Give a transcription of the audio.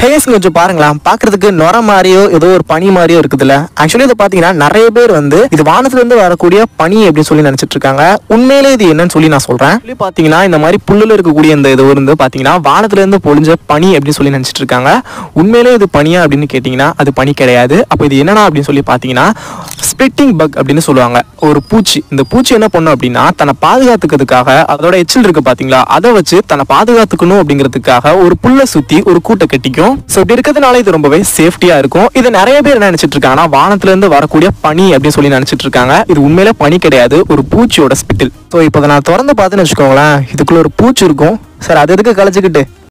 has கொஞ்சம் பாருங்களேன் பாக்குறதுக்கு நொர மாதிரியோ ஏதோ ஒரு பனி மாதிரியோ இருக்குதுல்ல ஆக்சுவலி இது பாத்தீங்கன்னா நிறைய பேர் வந்து இது வானத்துல இருந்து வரக்கூடிய பனி அப்படின்னு சொல்லி நினைச்சிட்டு இருக்காங்க உண்மையிலே இது என்னன்னு சொல்லி நான் சொல்றேன் Actually பாத்தீங்கன்னா இந்த மாதிரி புல்லுல இருக்கக்கூடிய இந்த இது வந்து பாத்தீங்கன்னா வானத்துல இருந்து பொழிஞ்ச பனி அப்படின்னு சொல்லி நினைச்சிட்டு இருக்காங்க உண்மையிலே இது பனியா அப்படின்னு கேட்டீங்கன்னா அது பனி கிடையாது அப்ப இது என்னன்னா அப்படின்னு சொல்லி பாத்தீங்கன்னா ஸ்பிளிட்டிங் பக் அப்படின்னு சொல்லுவாங்க ஒரு பூச்சி இந்த பூச்சி என்ன பண்ணும் அப்படின்னா தன்னை பாதுகாத்துக்கிறதுக்காக அதோட எச்சில் இருக்கு பாத்தீங்களா அதை வச்சு தன்னை பாதுகாத்துக்கணும் அப்படிங்கிறதுக்காக ஒரு புல்லை சுத்தி ஒரு கூட்டை கட்டிக்கும் ஸோ இப்படி இருக்கிறதுனால இது ரொம்பவே சேஃப்டியா இருக்கும் இது நிறைய பேர் என்ன நினைச்சிட்டு இருக்காங்கன்னா வானத்துல இருந்து வரக்கூடிய பனி அப்படின்னு சொல்லி நினைச்சிட்டு இருக்காங்க இது உண்மையிலே பனி கிடையாது ஒரு பூச்சியோட ஸ்பிட்டில் ஸோ இப்போ இதை நான் திறந்து பார்த்துன்னு வச்சுக்கோங்களேன் இதுக்குள்ள ஒரு பூச்சி இருக்கும் சார் அது எதுக்கு கலைச்சிக்கிட்டு